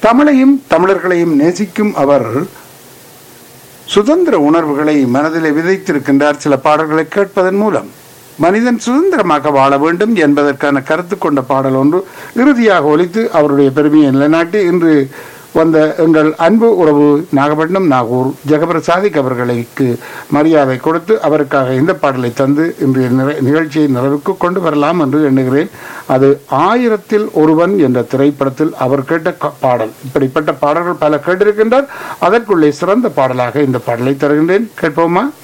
தமிழையும் தமிழர்களையும் நேசிக்கும் அவர் சுதந்திர உணர்வுகளை மனதிலே விதைத்திருக்கின்றார் சில பாடல்களை கேட்பதன் மூலம் மனிதன் சுதந்திரமாக வாழ வேண்டும் என்பதற்கான கருத்து கொண்ட பாடல் ஒன்று இறுதியாக ஒலித்து அவருடைய பெருமையை நிலைநாட்டி இன்று வந்த எங்கள் அன்பு உறவு நாகப்பட்டினம் நாகூர் ஜெகபிரசாதிக் அவர்களுக்கு மரியாதை கொடுத்து அவருக்காக இந்த பாடலை தந்து இன்றைய நிறை- நிகழ்ச்சியை நிறைவுக்கு கொண்டு வரலாம் என்று எண்ணுகிறேன் அது ஆயிரத்தில் ஒருவன் என்ற திரைப்படத்தில் அவர் கேட்ட க- பாடல் இப்படிப்பட்ட பாடல்கள் பல கேட்டிருக்கின்றார் அதற்குள்ளே சிறந்த பாடலாக இந்த பாடலை தருகின்றேன் கேட்போமா